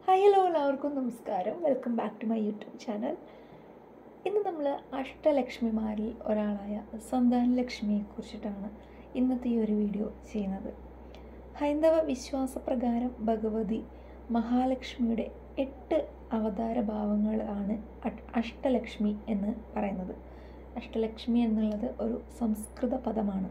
hi hello എല്ലാവർക്കും നമസ്കാരം welcome back to my YouTube channel ഇന്ന് നമ്മൾ അഷ്ടലക്ഷ്മിമാരിൽ ഒരാളായ സന്താന ലക്ഷ്മിയെ കുറിച്ചിട്ടാണ് ഇന്നത്തെ ഈ ഒരു വീഡിയോ ചെയ്യുന്നത് ഹൈന്ദവ വിശ്വാസപ്രകാരം ഭഗവതി മഹാലക്ഷ്മിയുടെ എട്ട് അവതാര ഭാവങ്ങളാണ് അ- അഷ്ടലക്ഷ്മി എന്ന് പറയുന്നത് അഷ്ടലക്ഷ്മി എന്നുള്ളത് ഒരു സംസ്കൃത പദമാണ്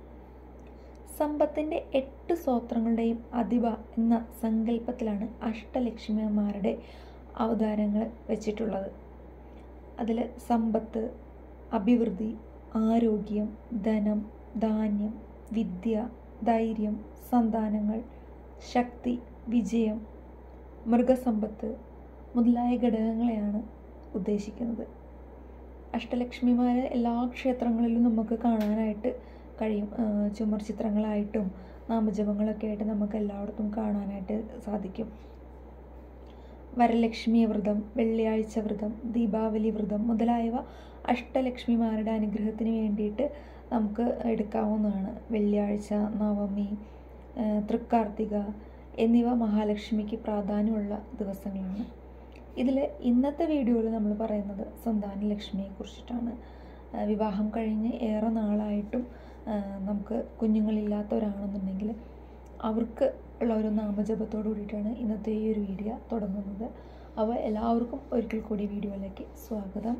സമ്പത്തിൻ്റെ എട്ട് സ്തോത്രങ്ങളുടെയും അധിപ എന്ന സങ്കല്പത്തിലാണ് അഷ്ടലക്ഷ്മിമാരുടെ അവതാരങ്ങൾ വെച്ചിട്ടുള്ളത് അതിൽ സമ്പത്ത് അഭിവൃദ്ധി ആരോഗ്യം ധനം ധാന്യം വിദ്യ ധൈര്യം സന്താനങ്ങൾ ശക്തി വിജയം മൃഗസമ്പത്ത് മുതലായ ഘടകങ്ങളെയാണ് ഉദ്ദേശിക്കുന്നത് അഷ്ടലക്ഷ്മിമാരെ എല്ലാ ക്ഷേത്രങ്ങളിലും നമുക്ക് കാണാനായിട്ട് കഴിയും ആ, ചുമർ ചിത്രങ്ങളായിട്ടും നാമജപങ്ങളൊക്കെ ആയിട്ട് നമുക്ക് എല്ലായിടത്തും കാണാനായിട്ട് സാധിക്കും വരലക്ഷ്മി വ്രതം വെള്ളിയാഴ്ച വ്രതം ദീപാവലി വ്രതം മുതലായവ അഷ്ടലക്ഷ്മിമാരുടെ അനുഗ്രഹത്തിന് വേണ്ടിയിട്ട് നമുക്ക് എടുക്കാവുന്നതാണ് വെള്ളിയാഴ്ച നവമി ആ, തൃക്കാർത്തിക എന്നിവ മഹാലക്ഷ്മിക്ക് പ്രാധാന്യമുള്ള ദിവസങ്ങളാണ് ഇതിൽ ഇന്നത്തെ വീഡിയോയിൽ നമ്മൾ പറയുന്നത് സന്താന ലക്ഷ്മിയെ കുറിച്ചിട്ടാണ് ആ, വിവാഹം കഴിഞ്ഞ് ഏറെ നാളായിട്ടും ആ, നമുക്ക് കുഞ്ഞുങ്ങളില്ലാത്തവരാണെന്നുണ്ടെങ്കിൽ അവർക്ക് ഉള്ള ഒരു നാമജപത്തോട് കൂടിയിട്ടാണ് ഇന്നത്തെ ഈ ഒരു വീഡിയോ തുടങ്ങുന്നത് അപ്പോൾ എല്ലാവർക്കും ഒരിക്കൽ കൂടി വീഡിയോയിലേക്ക് സ്വാഗതം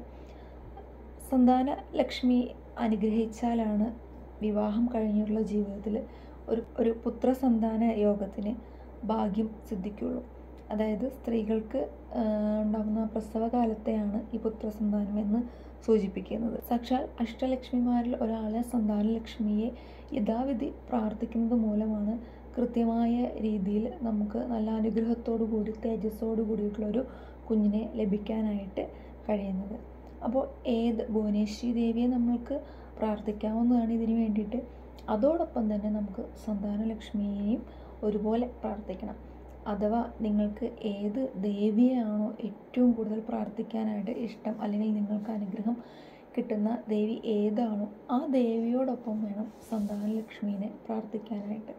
സന്താന ലക്ഷ്മി അനുഗ്രഹിച്ചാലാണ് വിവാഹം കഴിഞ്ഞുള്ള ജീവിതത്തിൽ ഒരു ഒരു പുത്രസന്താന യോഗത്തിന് ഭാഗ്യം സിദ്ധിക്കുള്ളൂ അതായത് സ്ത്രീകൾക്ക് ആ, ഉണ്ടാകുന്ന പ്രസവകാലത്തെയാണ് ഈ പുത്രസന്താനം എന്ന് സൂചിപ്പിക്കുന്നത് സാക്ഷാൽ അഷ്ടലക്ഷ്മിമാരിൽ ഒരാളെ സന്താന ലക്ഷ്മിയെ യഥാവിധി പ്രാർത്ഥിക്കുന്നത് മൂലമാണ് കൃത്യമായ രീതിയിൽ നമുക്ക് നല്ല അനുഗ്രഹത്തോടു കൂടി തേജസ്സോടു കൂടിയിട്ടുള്ളൊരു കുഞ്ഞിനെ ലഭിക്കാനായിട്ട് കഴിയുന്നത് അപ്പോൾ ഏത് ഭുവനേശ്വരി ദേവിയെ നമ്മൾക്ക് പ്രാർത്ഥിക്കാവുന്നതാണ് ഇതിന് വേണ്ടിയിട്ട് അതോടൊപ്പം തന്നെ നമുക്ക് സന്താന ലക്ഷ്മിയെയും ഒരുപോലെ പ്രാർത്ഥിക്കണം അഥവാ നിങ്ങൾക്ക് ഏത് ദേവിയെയാണോ ഏറ്റവും കൂടുതൽ പ്രാർത്ഥിക്കാനായിട്ട് ഇഷ്ടം അല്ലെങ്കിൽ നിങ്ങൾക്ക് അനുഗ്രഹം കിട്ടുന്ന ദേവി ഏതാണോ ആ ദേവിയോടൊപ്പം വേണം സന്താന ലക്ഷ്മീനെ പ്രാർത്ഥിക്കാനായിട്ട്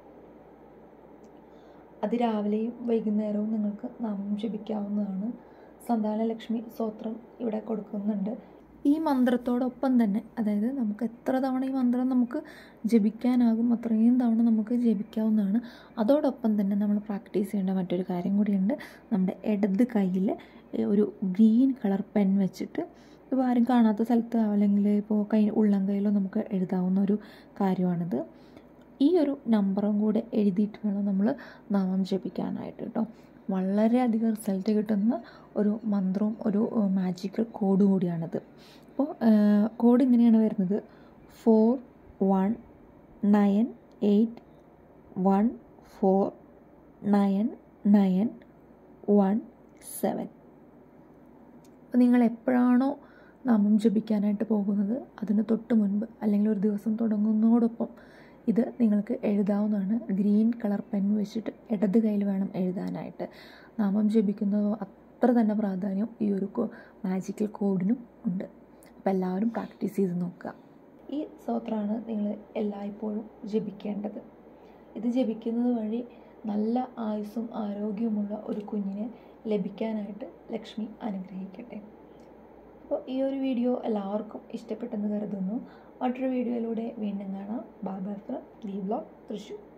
അതിരാവിലെയും വൈകുന്നേരവും നിങ്ങൾക്ക് നാമം ജപിക്കാവുന്നതാണ് സന്താന ലക്ഷ്മി സ്തോത്രം ഇവിടെ കൊടുക്കുന്നുണ്ട് ഈ മന്ത്രത്തോടൊപ്പം തന്നെ അതായത് നമുക്ക് എത്ര തവണ ഈ മന്ത്രം നമുക്ക് ജപിക്കാനാകും അത്രയും തവണ നമുക്ക് ജപിക്കാവുന്നതാണ് അതോടൊപ്പം തന്നെ നമ്മൾ പ്രാക്ടീസ് ചെയ്യേണ്ട മറ്റൊരു കാര്യം കൂടിയുണ്ട് നമ്മുടെ ഇടത് കയ്യിൽ ഒരു ഗ്രീൻ കളർ പെൻ വെച്ചിട്ട് ഇപ്പോൾ ആരും കാണാത്ത സ്ഥലത്ത് അല്ലെങ്കിൽ ഇപ്പോൾ കൈ ഉള്ളം കയ്യിലോ നമുക്ക് എഴുതാവുന്ന ഒരു കാര്യമാണിത് ഈ ഒരു നമ്പറും കൂടെ എഴുതിയിട്ട് വേണം നമ്മൾ നാമം ജപിക്കാനായിട്ട് കേട്ടോ വളരെയധികം റിസൾട്ട് കിട്ടുന്ന ഒരു മന്ത്രവും ഒരു മാജിക്കൽ കോഡ് കൂടിയാണിത് അപ്പോൾ കോഡ് ഇങ്ങനെയാണ് വരുന്നത് four one nine eight one four nine nine one seven അപ്പോൾ നിങ്ങൾ എപ്പോഴാണോ നാമം ജപിക്കാനായിട്ട് പോകുന്നത് അതിന് തൊട്ട് മുൻപ് അല്ലെങ്കിൽ ഒരു ദിവസം തുടങ്ങുന്നതോടൊപ്പം ഇത് നിങ്ങൾക്ക് എഴുതാവുന്നതാണ് ഗ്രീൻ കളർ പെൻ വെച്ചിട്ട് ഇടത് കയ്യിൽ വേണം എഴുതാനായിട്ട് നാമം ജപിക്കുന്നത് അത്ര തന്നെ പ്രാധാന്യം ഈ ഒരു മാജിക്കൽ കോഡിനും ഉണ്ട് അപ്പോൾ എല്ലാവരും പ്രാക്ടീസ് ചെയ്ത് നോക്കുക ഈ സ്തോത്രമാണ് നിങ്ങൾ എല്ലായ്പ്പോഴും ജപിക്കേണ്ടത് ഇത് ജപിക്കുന്നത് വഴി നല്ല ആയുസ്സും ആരോഗ്യവുമുള്ള ഒരു കുഞ്ഞിനെ ലഭിക്കാനായിട്ട് ലക്ഷ്മി അനുഗ്രഹിക്കട്ടെ അപ്പോൾ ഈ ഒരു വീഡിയോ എല്ലാവർക്കും ഇഷ്ടപ്പെട്ടെന്ന് കരുതുന്നു മറ്റൊരു വീഡിയോയിലൂടെ വീണ്ടും കാണാം Baba from V blog Thrissur